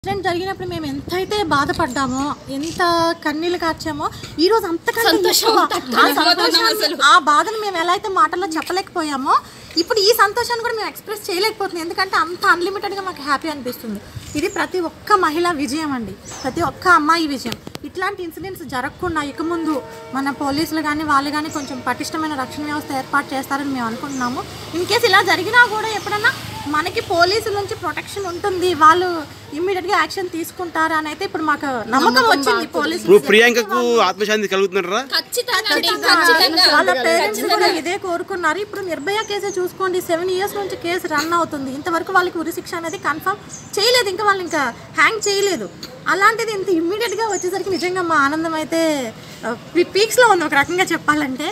Incident జరిగినప్పుడు మేము ఎంతైతే బాధపడ్డామో ఎంత కన్నీళ్ళు కార్చామో ఈ రోజు అంతకంటే సంతోషం ఎక్కువ తట్టుకోలేకపోతున్నాం ఆ సంతోషాన్ని, అసలు. ఆ బాధను మేము ఎలా అయితే మాటల్లో చెప్పలేకపోయామో ఇప్పుడు ఈ సంతోషాన్ని కూడా మేము ఎక్స్ప్రెస్ చేయలేకపోతున్నాం ఎందుకంటే అంత అన్లిమిటెడ్గా మాకు హ్యాపీ అనిపిస్తుంది ఇది ప్రతి ఒక్క మహిళ విజయం అండి ప్రతి ఒక్క అమ్మాయి విజయం ఇట్లాంటి ఇన్సిడెంట్స్ జరగకుండా ఇక ముందు మన పోలీసులు కానీ వాళ్ళు కానీ కొంచెం పటిష్టమైన రక్షణ వ్యవస్థ ఏర్పాటు చేస్తారని మేము అనుకుంటున్నాము ఇన్ కేసు ఇలా జరిగినా కూడా ఎప్పుడన్నా మనకి పోలీసుల నుంచి ప్రొటెక్షన్ ఉంటుంది వాళ్ళు ఇమ్మీడియట్ గా యాక్షన్ తీసుకుంటారా అని అయితే ఇప్పుడు మాకు నమ్మకం వచ్చింది పోలీసులు ఇప్పుడు ప్రియాంకకు ఆత్మశాంతి కలుగుతున్నారా ఖచ్చితంగా అండి, ఖచ్చితంగా వాళ్ళ పేరెంట్స్ కూడా ఇదే కోరుకున్నారు ఇప్పుడు నిర్భయ కేసే చూసుకోండి సెవెన్ ఇయర్స్ నుంచి కేసు రన్ అవుతుంది ఇంతవరకు వాళ్ళకి ఉరి శిక్ష అనేది కన్ఫర్మ్ చేయలేదు ఇంకా వాళ్ళు ఇంకా హ్యాంగ్ చేయలేదు అలాంటిది ఇంత ఇమ్మీడియట్ గా వచ్చేసరికి నిజంగా మా ఆనందం అయితే పీక్స్ లో ఉంది ఒక రకంగా చెప్పాలంటే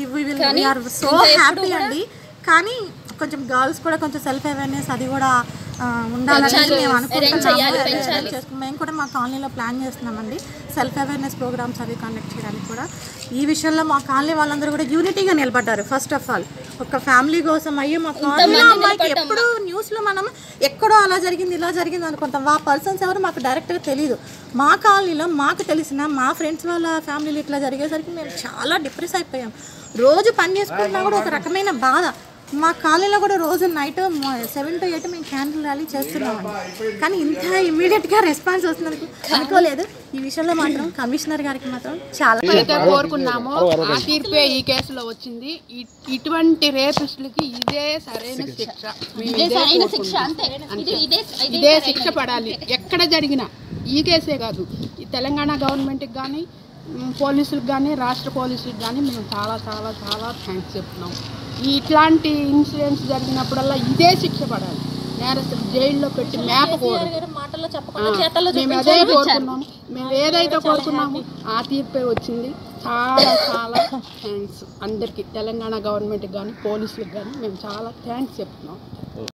ఆర్ సో హ్యాపీ అండి కానీ కొంచెం గర్ల్స్ కూడా కొంచెం సెల్ఫ్ అవేర్నెస్ అది కూడా ఆ, ఉండాలని మేము అనుకుంటున్నాము Arrange చేసుకున్నాం. మేము కూడా మా కాలనీలో ప్లాన్ చేస్తున్నామండి సెల్ఫ్ అవేర్నెస్ ప్రోగ్రామ్స్ అవి కండక్ట్ చేయడానికి కూడా ఈ విషయంలో మా కాలనీ వాళ్ళందరూ కూడా యూనిటీగా నిలబడ్డారు ఫస్ట్ ఆఫ్ ఆల్ ఒక ఫ్యామిలీ కోసం అయ్యో మా కాలనీలో అమ్మాయికి ఎప్పుడు న్యూస్లో మనం ఎక్కడో అలా జరిగింది ఇలా జరిగింది అనుకుంటాం ఆ పర్సన్స్ ఎవరు మాకు డైరెక్ట్గా తెలియదు మా కాలనీలో మాకు తెలిసిన మా ఫ్రెండ్స్ వాళ్ళ ఫ్యామిలీలో ఇట్లా జరిగేసరికి మేము చాలా డిప్రెస్ అయిపోయాం రోజు పని చేసుకుంటున్నా కూడా ఒక రకమైన బాధ మా కాలనీలో కూడా రోజు నైట్ సెవెన్ టు ఎయిట్ మేము క్యాండిల్ ర్యాలీ చేస్తున్నామండి కానీ ఇంత ఇమీడియట్గా రెస్పాన్స్ వస్తున్నందుకు అనుకోలేదు ఈ విషయంలో మాత్రం కమిషనర్ గారికి మాత్రం చాలా అయితే కోరుకున్నామో ఆ తీర్పే ఈ కేసులో వచ్చింది ఇ- ఇటువంటి రేపిస్టులకి ఇదే సరైన శిక్ష మేము ఇదే సరైన కోరుకున్నాం. శిక్ష అంతే ఇది ఇదే ఇదే ఇదే శిక్ష పడాలి ఎక్కడ జరిగినా ఈ కేసే కాదు ఈ తెలంగాణ గవర్నమెంట్కి కానీ మ్, పోలీసులకు కానీ రాష్ట్ర పోలీసులకు కానీ మేము చాలా చాలా చాలా థ్యాంక్స్ చెప్తున్నాం ఈ ఇట్లాంటి ఇన్సిడెంట్స్ జరిగినప్పుడల్లా ఇదే శిక్ష పడాలి నేరస్తులు జైల్లో పెట్టి మేపకూడదు మాటల్లో ఆ, చెప్పకుండా చేతల్లో మేము అదే కోరుకున్నాము మేము ఏదైతే కోరుకున్నామో ఆ తీర్పే వచ్చింది చాలా చాలా థ్యాంక్స్ అందరికీ తెలంగాణ గవర్నమెంట్కి కానీ పోలీసులకు కానీ మేము చాలా థ్యాంక్స్ చెప్తున్నాం